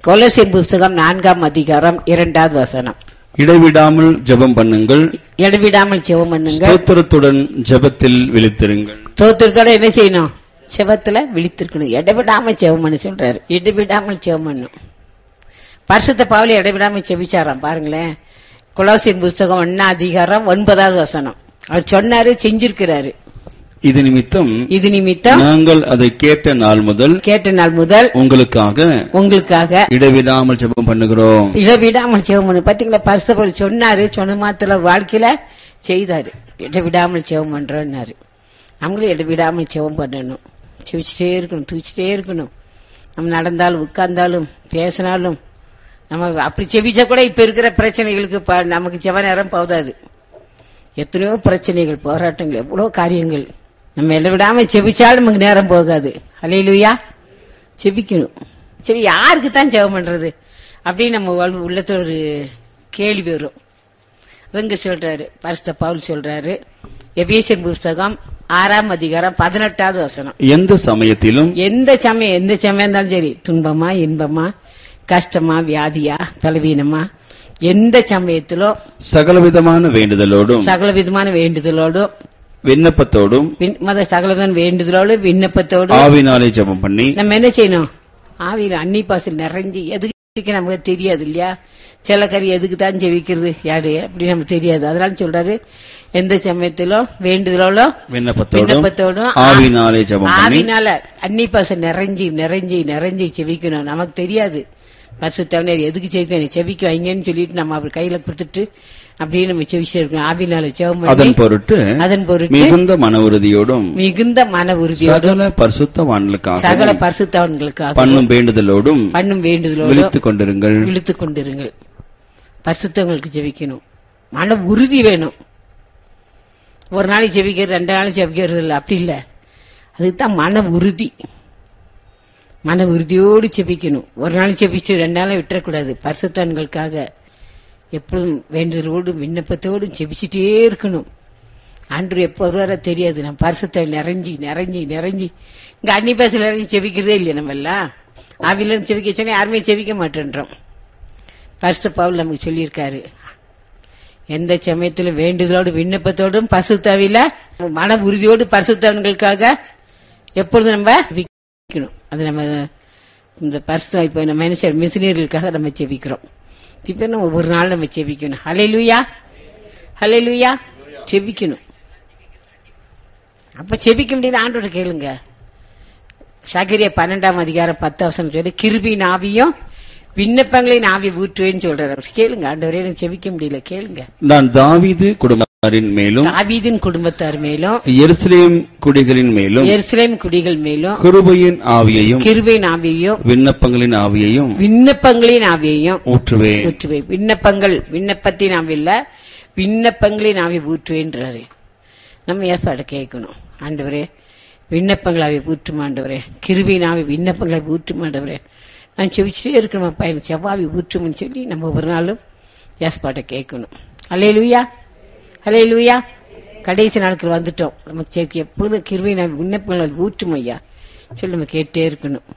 கொலோசியர் புஸ்தகம் நான்காம் அதிகாரம் இரண்டாவது வசனம் இடைவிடாமல் ஜெபம் பண்ணுங்கள் இடைவிடாமல் ஜெபம் பண்ணுங்க ஸ்தோத்திரத்துடன் ஜெபத்தில் விழித்திருங்கள் தோத்திரத்தோட என்ன செய்யணும் செவத்துல விழித்திருக்கணும் இடைவிடாம ஜெபம் பண்ண சொல்றாரு இடைவிடாமல் ஜெபம் பண்ணும் பரிசுத்த பாவலி இடைவிடாம செபிச்சாராம் பாருங்களேன் கொலோசியர் புஸ்தகம் ஒன்னா அதிகாரம் ஒன்பதாவது வசனம் அவர் சொன்னாரு செஞ்சிருக்கிறாரு இது நிமித்தம் இது நிமித்தம் நாங்கள் அதை கேட்ட நாள் முதல் கேட்ட நாள் முதல் உங்களுக்காக உங்களுக்காக இடைவிடாமல் ஜெபம் பண்ணுகிறோம் இடைவிடாமல் ஜெபம் பண்ணு பாத்தீங்களா பரிசுத்த சொன்னாரு சொன்ன மாத்திர வாழ்க்கையில செய்தாரு இடைவிடாமல் ஜெபம் பண்றோம்னாரு நம்மளும் இடைவிடாமல் ஜெபம் பண்ணணும் செவிச்சுட்டே இருக்கணும் தூச்சிட்டே இருக்கணும் நம்ம நடந்தாலும் உட்கார்ந்தாலும் பேசினாலும் நம்ம அப்படி செவிச்சா கூட இப்ப இருக்கிற பிரச்சனைகளுக்கு ப- நமக்கு ஜெப நேரம் போதாது எத்தனையோ பிரச்சனைகள் போராட்டங்கள் எவ்வளவு காரியங்கள் நம்ம இடைவிடாம செபிச்சாலும் நமக்கு நேரம் போகாது அலையிலுயா செபிக்கணும் சரி யாருக்கு தான் ஜெபம் பண்றது அப்படின்னு நம்ம வாழ்வு- உள்ளத்துல ஒரு கேள்வி வரும் இவங்க சொல்றாரு பரிசுத்த பவுல் சொல்றாரு எபேசியர் புஸ்தகம் ஆறாம் அதிகாரம் பதினெட்டாவது வசனம் எந்த சமயத்திலும் எந்த சமயம் எந்த சமயம் இருந்தாலும் சரி துன்பமா இன்பமா கஷ்டமா வியாதியா பலவீனமா எந்த சமயத்திலும் சகலவிதமான வேண்டுதலோடும் சகல விதமான வேண்டுதலோடும் விண்ணப்பத்தோடும் விண்- மத சகலவிதமான வேண்டுதலோடு விண்ணப்பத்தோடு ஆவினாலே ஜெபம் பண்ணி நம்ம என்ன செய்யணும் ஆவியில அன்னி பாசல் நிறைஞ்சு எதுக்கு ஜெபிக்க நமக்கு தெரியாது இல்லையா சில கறி எதுக்கு தான் ஜெபிக்கிறது யாரு அப்படி நமக்கு தெரியாது அதனால சொல்றாரு எந்த சமயத்திலும் வேண்டுதலோட விண்ணப்பத்தோடும் விண்ணப்பத்தோடும் ஆவினாலே ஜெபம் பண்ணி ஆவினால அன்னி பாசம் நிறைஞ்சி நிறைஞ்சி நிறைஞ்சி செபிக்கணும் நமக்கு தெரியாது பசு தவணர் எதுக்கு செபிக்கணும் செபிக்க வைங்கன்னு சொல்லிட்டு நம்ம அவர் கையில கொடுத்துட்டு அப்படியே நம்ம செவிச்சு இருக்கணும் ஆவினால ஜெபம் பண்ணி அதன் பொருட்டு அதன் பொருட்டு மிகுந்த மன உறுதியோடும் மிகுந்த மன உறுதியோடு சகல பரிசுத்தவான்களுக்காக சகல பரிசுத்தவன்களுக்காக பண்ணும் வேண்டுதலோடும் பண்ணும் வேண்டுதலோடு விழித்துக் கொண்டிருங்கள் இழுத்து கொண்டிருங்கள் பரிசுத்தவங்களுக்கு ஜெபிக்கணும் மன உறுதி வேணும் ஒரு நாளைக்கு ஜெபிக்கிறது ரெண்டு நாளைக்கு ஜெபிக்கிறது இல்லை அப்படி இல்லை அதுக்கு தான் மன உறுதி மன உறுதியோடு ஜெபிக்கணும் ஒரு நாள் ஜெபிச்சு ரெண்டு நாளும் விட்டுறக்கூடாது பரிசுத்தவன்களுக்காக எப்பொழுதும் வேண்டுதலோடும் விண்ணப்பத்தோடும் ஜெபிச்சுட்டே இருக்கணும் ஆண்டு எப்போ வருவாரோ தெரியாது நம்ம பரிசுத்தை நிறைஞ்சி நிறைஞ்சி நிறைஞ்சி இங்க அன்னி பேசல நிறைஞ்சி செபிக்கிறதே இல்லையா நம்ம எல்லாம் ஆவில செபிக்க சொன்னா யாருமே செபிக்க மாட்டேன்றோம் பரிசு பவுல் நமக்கு சொல்லியிருக்காரு எந்த சமயத்திலும் வேண்டுதலோடு விண்ணப்பத்தோடும் பரிசுத்தாவில மன உறுதியோடு பரிசுத்தவன்களுக்காக எப்பொழுதும் நம்ம ஜெபிக்கணும் அது நம்ம இந்த பரிசு இப்போ நம்ம என்ன செய்யறோம் மிஷினரிகளுக்காக நம்ம ஜெபிக்கிறோம் இப்போ நம்ம ஒரு நாள் நம்ம ஜெபிக்கணும் ஹலே லூயா ஹலே லூயா ஜெபிக்கணும் அப்ப செபிக்க முடியாது ஆண்டோட கேளுங்க சகரிய பன்னெண்டாம் அதிகாரம் பத்து அவசரம் சொல்லி கிருபின் ஆவியும் விண்ணப்பங்களின் ஆவி ஊற்றுவேன்னு சொல்றாரு அவர் கேளுங்க ஆண்டவரே எனக்கு செபிக்க முடியல கேளுங்க நான் தாவீது குடும்பத்தாரின் மேலும் தாவீதின் குடும்பத்தார் மேலும் எருசலேம் குடிகளின் மேலும் எருசலேம் குடிகள் மேலும் கிருபையின் ஆவியையும் கிருபின் ஆவியையும் விண்ணப்பங்களின் ஆவியையும் விண்ணப்பங்களின் ஆவியையும் ஊற்றுவேன் ஊற்றுவேன் விண்ணப்பங்கள் விண்ணப்பத்தின் ஆவி இல்ல விண்ணப்பங்களின் ஆவி ஊற்றுவேன்றாரு நம்ம ஏற்பாடு கேட்கணும் ஆண்டவரே விண்ணப்பங்கள் ஆவி ஊற்றும் ஆண்டவரே கிருபின் ஆவி விண்ணப்பங்களை ஊற்றும் ஆண்டவரே நான் செவிச்சுட்டே இருக்கணும் பையன் செவ்வாவி ஊற்றும்னு சொல்லி நம்ம ஒரு நாளும் ஏற்பாட்டை கேட்கணும் அலே லூயா அலே லூயா கடைசி நாட்கள் வந்துட்டோம் நமக்கு எப்போதும் கிருபின் ஆவி விண்ணப்பங்கள் ஊற்றும் ஐயா சொல்லி நம்ம கேட்டே இருக்கணும்